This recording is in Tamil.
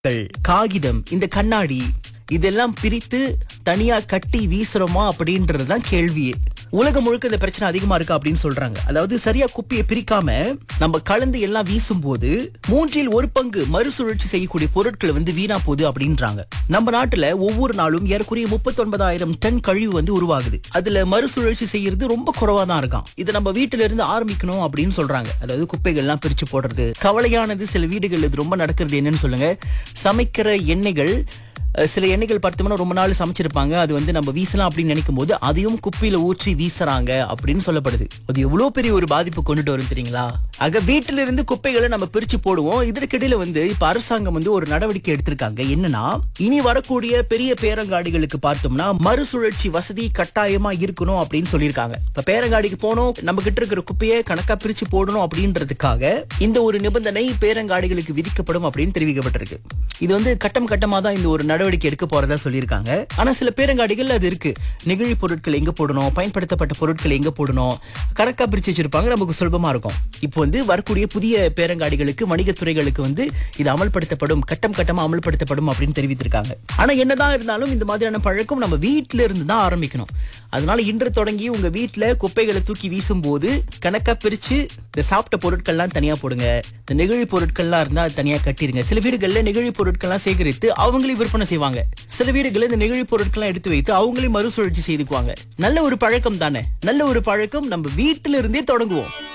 பொருட்கள் காகிதம் இந்த கண்ணாடி இதெல்லாம் பிரித்து தனியா கட்டி வீசுறோமா அப்படின்றதுதான் கேள்வியே உலகம் முழுக்க இந்த பிரச்சனை அதிகமா இருக்கு அப்படின்னு சொல்றாங்க அதாவது சரியா குப்பையை பிரிக்காம நம்ம கலந்து எல்லாம் வீசும்போது மூன்றில் ஒரு பங்கு மறுசுழற்சி செய்யக்கூடிய பொருட்கள் வந்து வீணா போகுது அப்படின்றாங்க நம்ம நாட்டுல ஒவ்வொரு நாளும் ஏறக்குறைய முப்பத்தொன்பதாயிரம் டன் கழிவு வந்து உருவாகுது அதுல மறுசுழற்சி செய்யறது ரொம்ப குறைவா தான் இருக்காம் இது நம்ம வீட்டுல இருந்து ஆரம்பிக்கணும் அப்படின்னு சொல்றாங்க அதாவது குப்பைகள் எல்லாம் பிரிச்சு போடுறது கவலையானது சில வீடுகள் இது ரொம்ப நடக்கிறது என்னன்னு சொல்லுங்க சமைக்கிற எண்ணெய்கள் அஹ், சில எண்ணெய்கள் பார்த்தோம்னா ரொம்ப நாள் சமைச்சிருப்பாங்க அது வந்து நம்ம வீசலாம் அப்படின்னு நினைக்கும் போது அதையும் குப்பையில ஊற்றி வீசுறாங்க அப்படின்னு சொல்லப்படுது அது எவ்வளவு பெரிய ஒரு பாதிப்பு கொண்டுட்டு வரும் தெரியுங்களா ஆக வீட்டில இருந்து குப்பைகளை நம்ம பிரிச்சு போடுவோம் இதற்கிடையில வந்து இப்ப அரசாங்கம் வந்து ஒரு நடவடிக்கை எடுத்திருக்காங்க என்னன்னா இனி வரக்கூடிய பெரிய பேரங்காடிகளுக்கு பார்த்தோம்னா மறுசுழற்சி வசதி கட்டாயமா இருக்கணும் அப்படின்னு சொல்லியிருக்காங்க இப்ப பேரங்காடிக்கு போனோம் நம்ம கிட்ட இருக்கிற குப்பையை கணக்கா பிரிச்சு போடணும் அப்படின்றதுக்காக இந்த ஒரு நிபந்தனை பேரங்காடிகளுக்கு விதிக்கப்படும் அப்படின்னு தெரிவிக்கப்பட்டிருக்கு இது வந்து கட்டம் கட்டமா தான் இந்த ஒரு நடவடிக்கை எடுக்க போறதா சொல்லியிருக்காங்க ஆனா சில பேரங்காடிகள் அது இருக்கு நெகிழி பொருட்கள் எங்க போடணும் பயன்படுத்தப்பட்ட பொருட்கள் எங்க போடணும் கணக்கா பிரிச்சு வச்சிருப்பாங்க நமக்கு சுலபமா இருக்கும் இப்போ வந்து வரக்கூடிய புதிய பேரங்காடிகளுக்கு வணிகத்துறைகளுக்கு வந்து இது அமல்படுத்தப்படும் கட்டம் கட்டமா அமல்படுத்தப்படும் அப்படின்னு தெரிவித்திருக்காங்க ஆனா என்னதான் இருந்தாலும் இந்த மாதிரியான பழக்கம் நம்ம வீட்ல இருந்து தான் ஆரம்பிக்கணும் அதனால இன்று தொடங்கி உங்க வீட்ல குப்பைகளை தூக்கி வீசும்போது கணக்கா பிரிச்சு இந்த சாப்பிட்ட பொருட்கள்லாம் தனியா போடுங்க இந்த நெகிழி பொருட்கள்லாம் இருந்தா அது தனியா கட்டிருங்க சில வீடுகள்ல நெகிழி பொருட்கள்லாம் சேகரித்து அவங்களே விற்பனை செய்வாங்க சில வீடுகளில் இந்த நெகிழி பொருட்கள்லாம் எடுத்து வைத்து அவங்களே மறுசுழற்சி செய்துக்குவாங்க நல்ல ஒரு பழக்கம் தானே நல்ல ஒரு பழக்கம் நம்ம வீட்டில இருந்தே தொடங்குவோம்